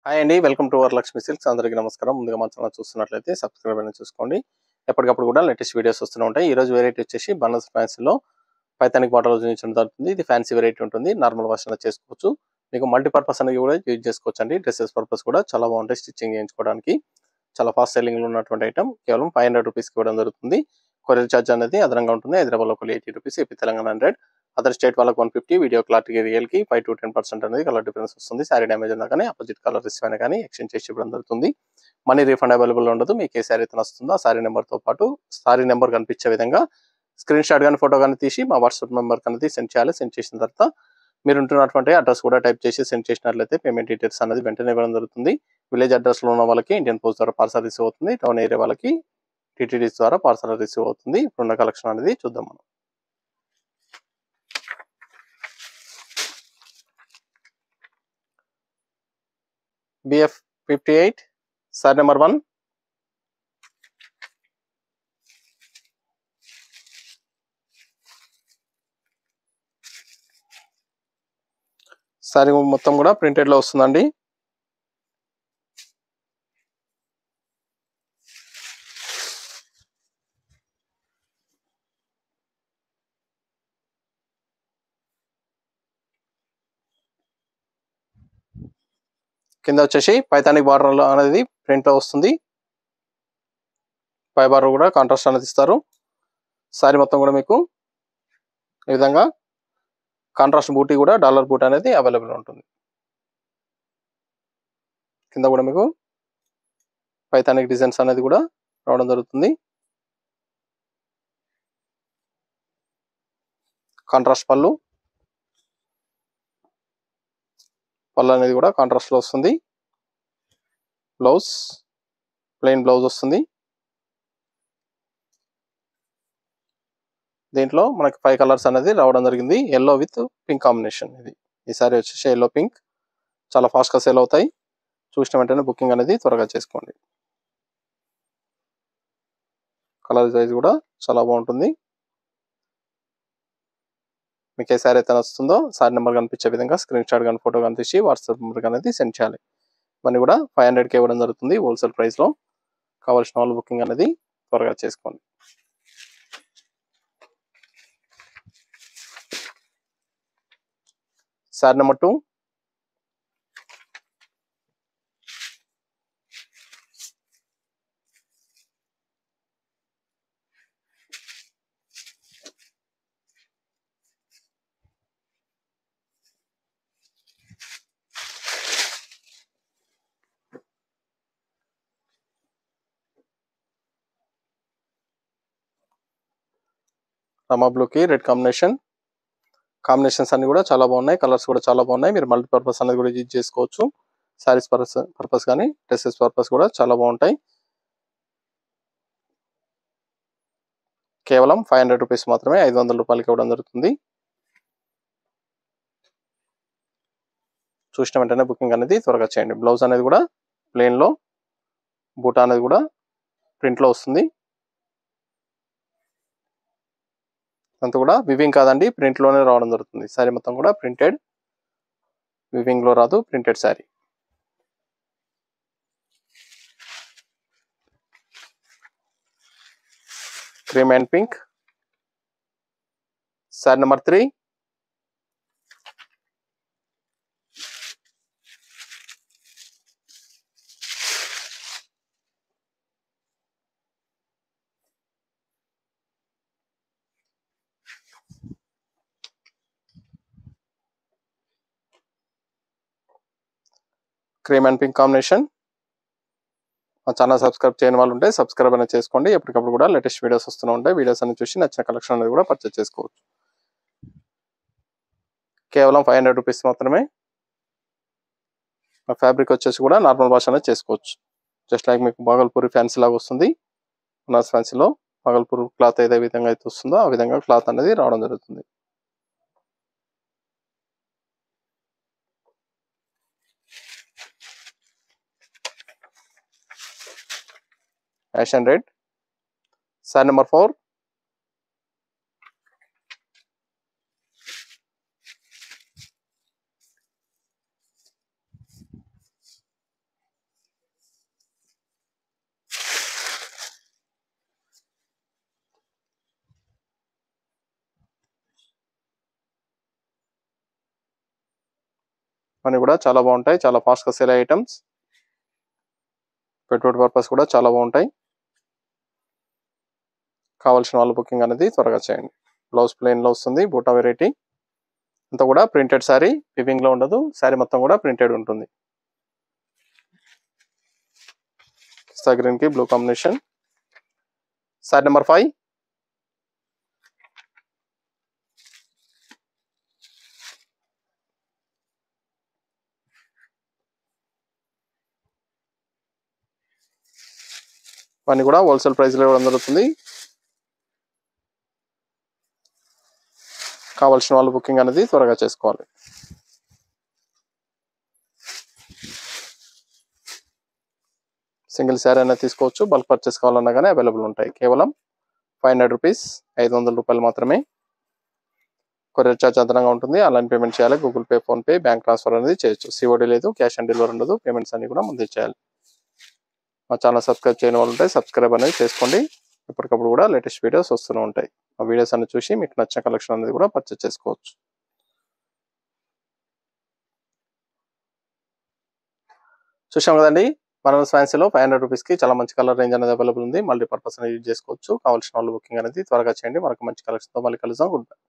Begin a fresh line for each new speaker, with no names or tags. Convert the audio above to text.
hi అండి welcome to Varalakshmi silks అందరికీ నమస్కారం ముందుగా మన ఛానల్ చూస్తున్నట్లయితే సబ్స్క్రైబ్ అనేది చూసుకోండి ఎప్పటికప్పుడు కూడా లేటెస్ట్ వీడియోస్ వస్తూనే ఉంటాయి ఈ రోజు వెరైటీ వచ్చేసి బనస్ ఫ్యాన్సీలో పైతానిక్ బాటల్ చూపించడం జరుగుతుంది ఇది ఫ్యాన్సీ వెరైటీ ఉంటుంది నార్మల్ వర్షన్ చేసుకోవచ్చు మీకు మల్టీపర్పస్ అనేది కూడా యూజ్ చేసుకోవచ్చు అండి డ్రెస్సెస్ పర్పస్ కూడా చాలా బాగుంటాయి స్టిచ్చింగ్ చేయించుకోవడానికి చాలా ఫాస్ట్ సెల్లింగ్ లో ఉన్నటువంటి ఐటమ్ కేవలం ఫైవ్ హండ్రెడ్ రూపీస్కి ఇవ్వడం జరుగుతుంది కొరియర్ ఛార్జ్ అనేది అదనంగా ఉంటుంది హైదరాబాద్ ఒక eighty rupees AP Telangana hundred other state వాళ్ళకి one fifty video clarity real కి ఫైవ్ టు టెన్ పర్సెంట్ అనేది కలర్ డిఫరెన్స్ వస్తుంది శారీ డ్యామేజ్ ఉన్నా కానీ అపోజిట్ కలర్ రిసీవ్ అయినా కానీ ఎక్స్చేంజ్ చేసి ఇవ్వడం జరుగుతుంది మనీ రీఫండ్ అవైలబుల్ ఉండదు మీకు ఏ శారీ అయితే వస్తుందో ఆ శారీ నెంబర్తో పాటు శారీ నెంబర్ కనిపించే విధంగా స్క్రీన్ షాట్ కానీ ఫోటో కానీ తీసి మా వాట్సాప్ నెంబర్ అనేది సెండ్ చేయాలి సెండ్ చేసిన తర్వాత మీరు ఉంటున్నటువంటి అడ్రస్ కూడా టైప్ చేసి సెండ్ చేసినట్లయితే పేమెంట్ డీటెయిల్స్ అనేది వెంటనే ఇవ్వడం జరుగుతుంది విలేజ్ అడ్రస్ లో ఉన్న వాళ్ళకి ఇండియన్ పోస్ట్ ద్వారా పార్సల్ రిసీవ్ అవుతుంది టౌన్ ఏరియా వాళ్ళకి టీటీడీస్ ద్వారా పార్సల్ రిసీవ్ అవుతుంది ఇప్పుడున్న కలెక్షన్ అనేది చూద్దాం మనం BF fifty eight sari number one sari మొత్తం కూడా ప్రింటెడ్ లో వస్తుందండి కింద వచ్చేసి పైతానిక్ బార్డర్ అనేది ప్రింట్ లో వస్తుంది పై బార్డర్ కూడా కాంట్రాస్ట్ అనేది ఇస్తారు సారీ మొత్తం కూడా మీకు ఈ విధంగా కాంట్రాస్ట్ బూటీ కూడా డాలర్ బూట్ అనేది అవైలబుల్ ఉంటుంది కింద కూడా మీకు పైతానిక్ డిజైన్స్ అనేది కూడా రావడం జరుగుతుంది కాంట్రాస్ట్ పళ్ళు పళ్ళు అనేది కూడా కాంట్రాస్ట్ లో వస్తుంది బ్లౌజ్ ప్లెయిన్ బ్లౌజ్ వస్తుంది దీంట్లో మనకి ఫైవ్ కలర్స్ అనేది రావడం జరిగింది ఎల్లో విత్ పింక్ కాంబినేషన్ ఇది ఈసారి వచ్చేసి ఎల్లో పింక్ చాలా ఫాస్ట్గా సేల్ అవుతాయి చూసిన వెంటనే బుకింగ్ అనేది త్వరగా చేసుకోండి కలర్ సైజ్ కూడా చాలా బాగుంటుంది మీకు ఏ సారీ అయితే వస్తుందో సారీ నెంబర్ కనిపించే విధంగా స్క్రీన్ షాట్ కానీ ఫోటో కానీ తీసి వాట్సాప్ నెంబర్ అనేది సెండ్ చేయాలి ఇవన్నీ కూడా ఫైవ్ హండ్రెడ్కి ఇవ్వడం జరుగుతుంది హోల్సేల్ ప్రైస్లో కావాల్సిన వాళ్ళు బుకింగ్ అనేది త్వరగా చేసుకోండి సారీ నెంబర్ టూ రమా బ్లూకి రెడ్ కాంబినేషన్ కాంబినేషన్స్ అన్ని కూడా చాలా బాగున్నాయి కలర్స్ కూడా చాలా బాగున్నాయి మీరు మల్టీపర్పస్ అనేది కూడా యూజ్ చేసుకోవచ్చు శారీస్ పర్పస్ పర్పస్ కానీ డ్రెస్సెస్ పర్పస్ కూడా చాలా బాగుంటాయి కేవలం ఫైవ్ హండ్రెడ్ రూపీస్ మాత్రమే ఐదు వందల రూపాయలకి ఇవ్వడం జరుగుతుంది చూసిన వెంటనే బుకింగ్ అనేది త్వరగా చేయండి బ్లౌజ్ అనేది కూడా ప్లెయిన్లో బూటా అనేది కూడా ప్రింట్లో వస్తుంది అంతా కూడా వివింగ్ కాదండి ప్రింట్ లోనే రావడం జరుగుతుంది శారీ మొత్తం కూడా ప్రింటెడ్ వివింగ్ లో రాదు printed sari cream and pink sari number three cream and pink combination మా ఛానల్ సబ్స్క్రైబ్ చేయని వాళ్ళు ఉంటే సబ్స్క్రైబ్ అనేది చేసుకోండి ఎప్పటికప్పుడు కూడా లేటెస్ట్ వీడియోస్ వస్తూనే ఉంటాయి వీడియోస్ అన్ని చూసి నచ్చిన కలెక్షన్ అనేది కూడా పర్చేస్ చేసుకోవచ్చు కేవలం ఫైవ్ హండ్రెడ్ రూపీస్ మాత్రమే ఫ్యాబ్రిక్ వచ్చేసి కూడా నార్మల్ వాష్ అనేది చేసుకోవచ్చు జస్ట్ లైక్ మీకు బాగల్పూరి ఫ్యాన్సీ లాగా వస్తుంది ఉనాస్ ఫ్యాన్సీలో బాగల్పూర్ క్లాత్ ఏదే విధంగా అయితే వస్తుందో ఆ విధంగా క్లాత్ అనేది రావడం జరుగుతుంది ash and red sari number four అన్ని కూడా చాలా బాగుంటాయి చాలా ఫాస్ట్గా సేల్ అయ్యే ఐటమ్స్ పెట్టుబడి పర్పస్ కూడా చాలా బాగుంటాయి కావాల్సిన వాళ్ళు బుకింగ్ అనేది త్వరగా చేయండి బ్లౌజ్ ప్లెయిన్లో వస్తుంది బూటా వెరైటీ అంతా కూడా ప్రింటెడ్ శారీ వివింగ్లో ఉండదు శారీ మొత్తం కూడా ప్రింటెడ్ ఉంటుంది పిస్తా గ్రీన్కి blue combination sari number five ఇవన్నీ కూడా హోల్సేల్ ప్రైస్లో ఇవ్వడం జరుగుతుంది కావాల్సిన వాళ్ళు బుకింగ్ అనేది త్వరగా చేసుకోవాలి సింగిల్ శారీ అయినా తీసుకోవచ్చు బల్క్ పర్చేస్ కావాలన్నా కానీ అవైలబుల్ ఉంటాయి కేవలం ఫైవ్ హండ్రెడ్ రూపీస్ ఐదు వందల రూపాయలు మాత్రమే కొరియర్ ఛార్జ్ అదనంగా ఉంటుంది ఆన్లైన్ పేమెంట్ చేయాలి Google Pay PhonePe bank transfer అనేది చేయొచ్చు సిఓడి లేదు క్యాష్ ఆన్ డెలివరీ ఉండదు పేమెంట్స్ అన్ని కూడా ముందే చేయాలి మా ఛానల్ సబ్స్క్రైబ్ చేయని వాళ్ళు ఉంటే సబ్స్క్రైబ్ అనేది చేసుకోండి ఎప్పటికప్పుడు కూడా లేటెస్ట్ వీడియోస్ వస్తూనే ఉంటాయి ఆ వీడియోస్ అన్ని చూసి మీకు నచ్చిన కలెక్షన్ అనేది కూడా పర్చేస్ చేసుకోవచ్చు చూసాం కదండి మన ఫ్యాన్సీలో ఫైవ్ హండ్రెడ్ రూపీస్కి చాలా మంచి కలర్ రేంజ్ అనేది అవైలబుల్ ఉంది మల్టీ పర్పస్ అనేది యూజ్ చేసుకోవచ్చు కావాల్సిన వాళ్ళు బుకింగ్ అనేది త్వరగా చేయండి మనకు మంచి కలెక్షన్తో మళ్ళీ కలుద్దాం గుడ్ బై